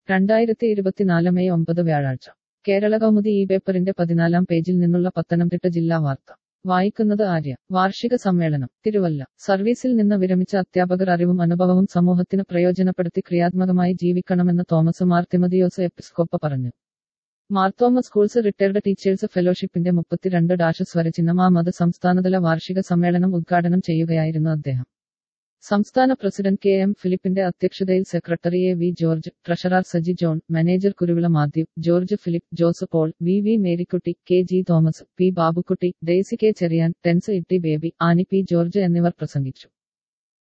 രണ്ടായിരത്തി ഇരുപത്തിനാല് മെയ് ഒമ്പത് വ്യാഴാഴ്ച കേരള കൗമുദി ഈ പേപ്പറിന്റെ പതിനാലാം പേജിൽ നിന്നുള്ള പത്തനംതിട്ട ജില്ലാ വാർത്ത വായിക്കുന്നത് ആര്യ വാർഷിക സമ്മേളനം തിരുവല്ല സർവീസിൽ നിന്ന് വിരമിച്ച അധ്യാപകർ അറിവും അനുഭവവും സമൂഹത്തിന് പ്രയോജനപ്പെടുത്തി ക്രിയാത്മകമായി ജീവിക്കണമെന്ന് തോമസ് മാർ തിമതിയോസ് എപ്പിസ്കോപ്പ പറഞ്ഞു മാർത്തോമ സ്കൂൾസ് റിട്ടയർഡ് ടീച്ചേഴ്സ് ഫെലോഷിപ്പിന്റെ മുപ്പത്തിരണ്ട് ഡാഷ് സ്വരചിഹ്നമാമത് സംസ്ഥാനതല വാർഷിക സമ്മേളനം ഉദ്ഘാടനം ചെയ്യുകയായിരുന്നു അദ്ദേഹം സംസ്ഥാന പ്രസിഡന്റ് കെ എം ഫിലിപ്പിന്റെ അധ്യക്ഷതയിൽ secretary A V George treasurer Saji John manager Kuruvila Mathew George Philip Jose Paul V V Marykutty K G Thomas P Babukutty Daisy K Cherian ടെൻസ് Itty Baby Annie P George എന്നിവർ പ്രസംഗിച്ചു